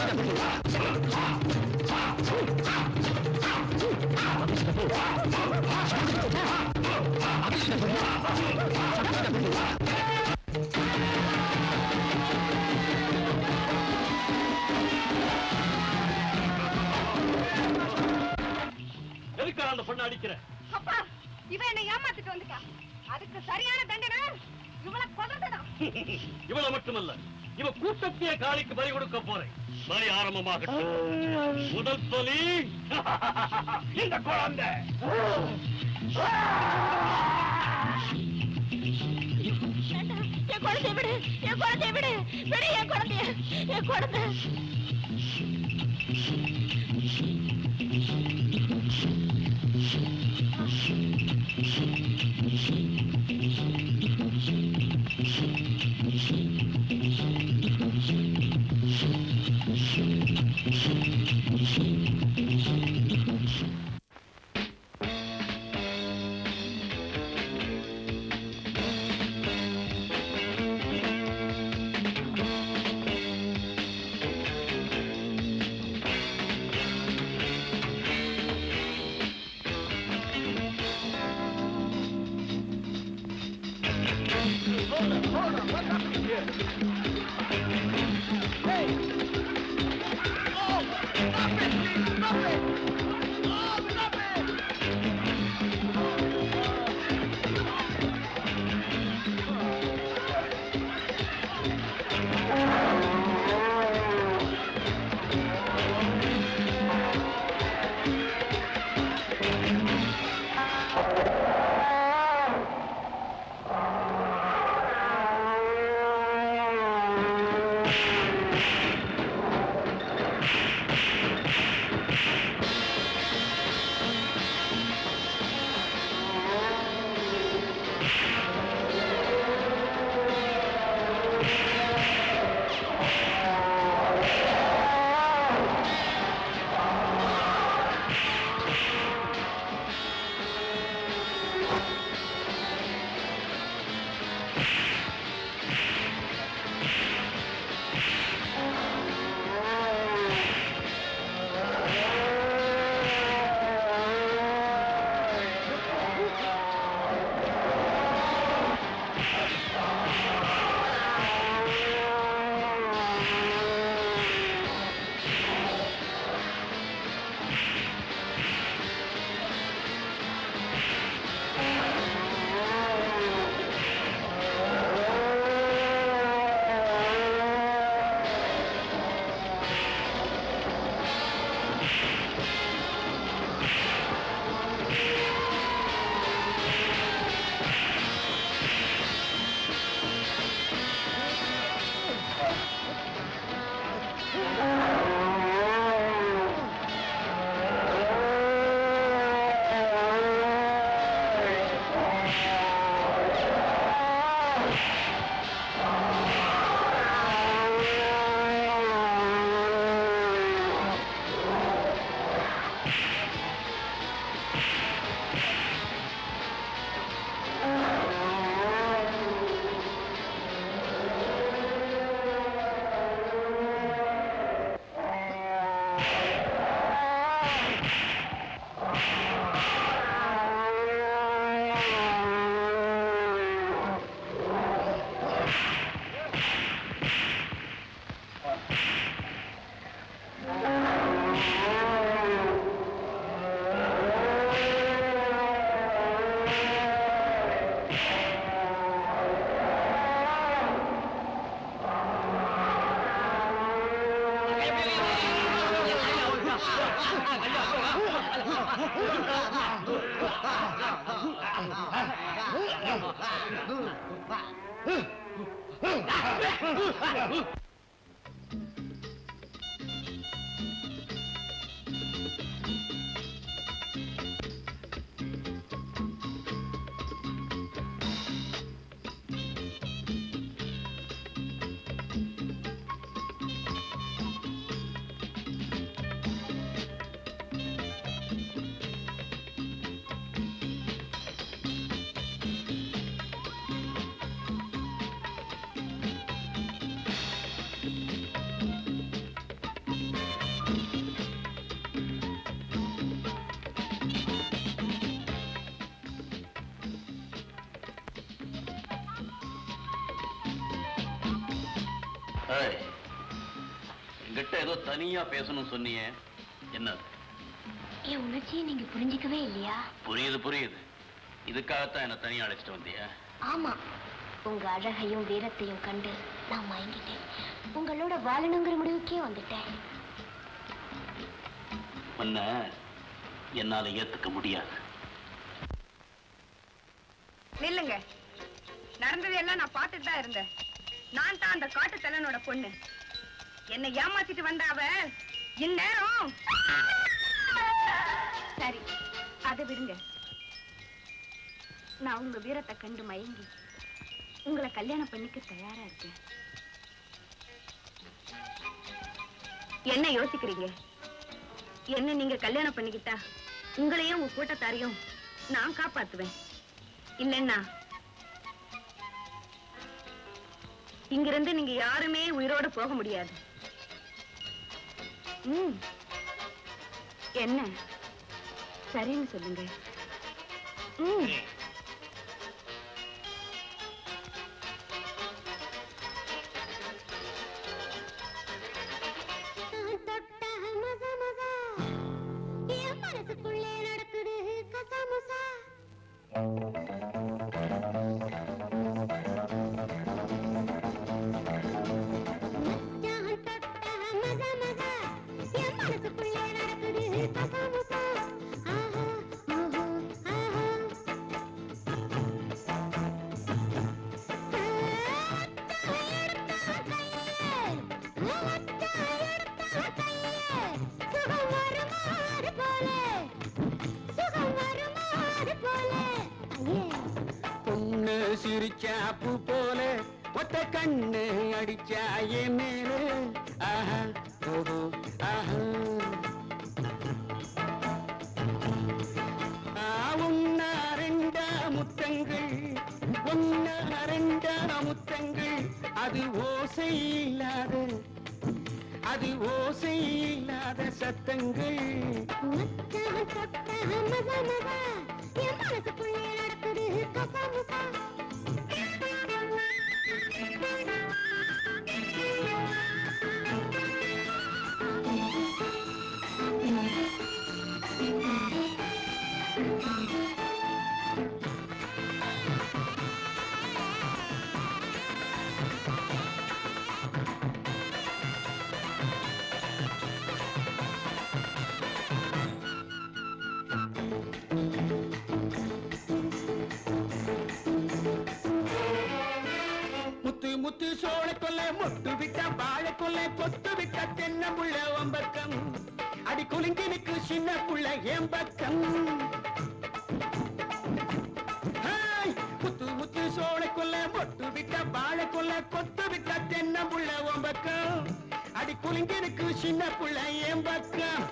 எதுக்கு அந்த பொண்ணை அடிக்கிற அப்பா இவன் என்ன ஏமாத்திட்டு வந்துட்டா அதுக்கு சரியான தண்டனை இவளை கொதட்டதான் இவள மட்டுமல்ல இவ கூட்டத்தையே காளிக்கு பலி கொடுக்க போறேன் பலி ஆரம்பமாகட்டும் முதல் பலி இந்த குழந்தை என் குழந்தைய விடு என் குழந்தைய விடு விடு என் குழந்தைய என் குழந்தை என்கிட்ட ஏதோ தனியா பேசணும் சொன்னியே என்னது என் உணர்ச்சியை நீங்க புரிஞ்சிக்கவே இல்லையா புரியுது புரியுது இதுக்காகத்தான் என்ன தனியா அழைச்சிட்டு வந்தியா ஆமா உங்க அழகையும் வீரத்தையும் கண்டு நான் மயங்கிட்டேன் உங்களோட வாழணுங்கிற முடிவுக்கே வந்துட்டேன் உன்னை என்னால ஏத்துக்க முடியாது நில்லுங்க நடந்தது எல்லாம் நான் பார்த்துட்டு தான் இருந்தேன் நான் தான் அந்த காட்டு தலைனோட பொண்ணு என்னை ஏமாத்திட்டு வந்த அவ இந்நேரம் சரி அதை விடுங்க நான் உங்க வீரத்தை கண்டு மயங்கி உங்களை கல்யாணம் பண்ணிக்க தயாரா இருக்கேன் என்ன யோசிக்கிறீங்க என்ன நீங்க கல்யாணம் பண்ணிக்கிட்டா உங்களையும் உங்க கூட்டத்தாரையும் நான் காப்பாத்துவேன் இல்லைன்னா இங்கிருந்து நீங்க யாருமே உயிரோட போக முடியாது ம். என்ன சரின்னு சொல்லுங்க ம். தொட்ட மச மச என் மனசுக்குள்ளே நடக்குது கசமுசா மச்சான் தொட்ட மச மச என் மனசுக்குள்ளே நடக்குது கசமுசா ஆஹா ஓஹோ ஆஹா பொண்ணு சிரிச்சா பூ போல ஒத்த கண்ணு அடிச்சா என் மேல ஆஹா ஓஹோ ஆஹா ஆ, ஒன்னா ரெண்டா முத்தங்கள் ஒன்னா ரெண்டா முத்தங்கள் அது ஓசை இல்லாத அது ஓசை இல்லாத சத்தங்கள் மனசுக்குள்ளே நடக்குது கசமுசா முத்து முத்து சோழ கொல்ல மொட்டு விட்ட வாழ கொல்ல கொத்து விட்ட தென்ன புள்ள ஒம்பக்கம் அடி குலுங்கினுக்கு சின்ன புள்ள ஏம்பக்கம் ஹாய்! முத்து முத்து சோழ கொல்ல மொட்டு விட்ட வாழ கொல்ல கொத்து விட்ட தென்ன புள்ள ஒம்பக்கம் அடி குலுங்கினுக்கு சின்ன புள்ள ஏம்பக்கம்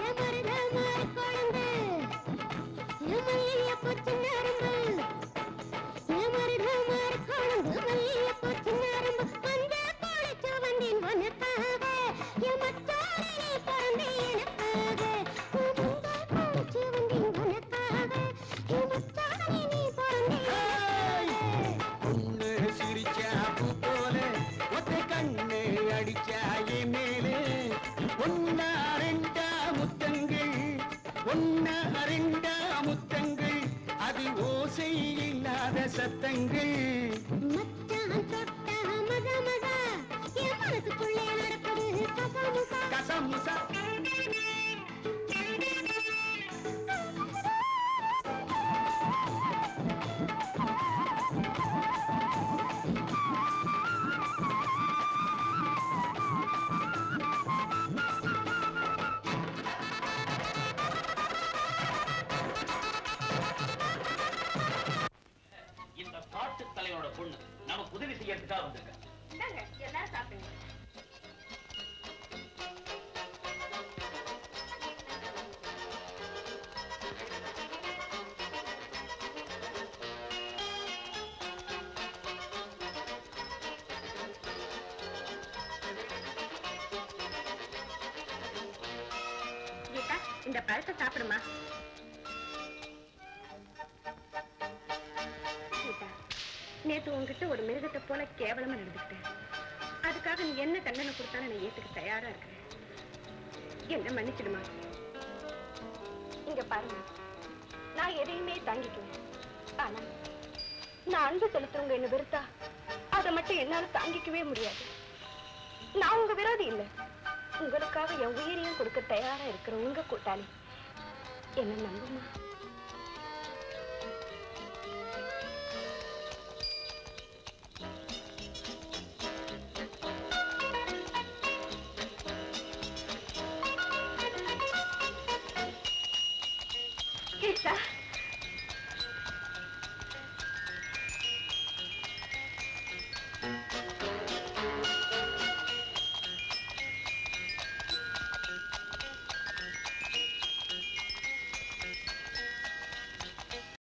ஹாய்! பொண்ணு சிரிச்சா பூ போல ஒத்த கண்ணு அடிச்சா என் மேலே ஒன்னா ரெண்டா முத்தங்கள் ஒன்னா ரெண்டா முத்தங்கள் அது ஓசை இல்லாத சத்தங்கள் மனசுக்குள்ளே நடக்குது கசமுசா கசமுசா இந்த காட்டு தலைவனோட பொண்ணு நமக்கு உதவி செய்யறதுக்காக வந்திருக்க இந்தாங்க, எல்லாரும் சாப்பிடுங்க கீதா இந்த பழத்தை சாப்பிடுமா கீதா நேத்து உன்கிட்ட ஒரு மிருகத்தை போல கேவலமா நடந்துக்கிட்டேன் அதுக்காக நீ என்ன தண்டனை கொடுத்தாலும் நான் ஏத்துக்க தயாரா இருக்கிறேன் என்ன மன்னிச்சிடுமா இங்க பாருங்க நான் எதையுமே தாங்கிக்குவேன் ஆனா நான் அன்பு செலுத்துறவங்க என்ன வெறுத்தா அதை மட்டும் என்னால தாங்கிக்கவே முடியாது நான் உங்க விரோதி இல்ல உங்களுக்காக என் உயிரையும் கொடுக்க தயாரா இருக்கிற உங்க கூட்டாளி என்ன நம்புமா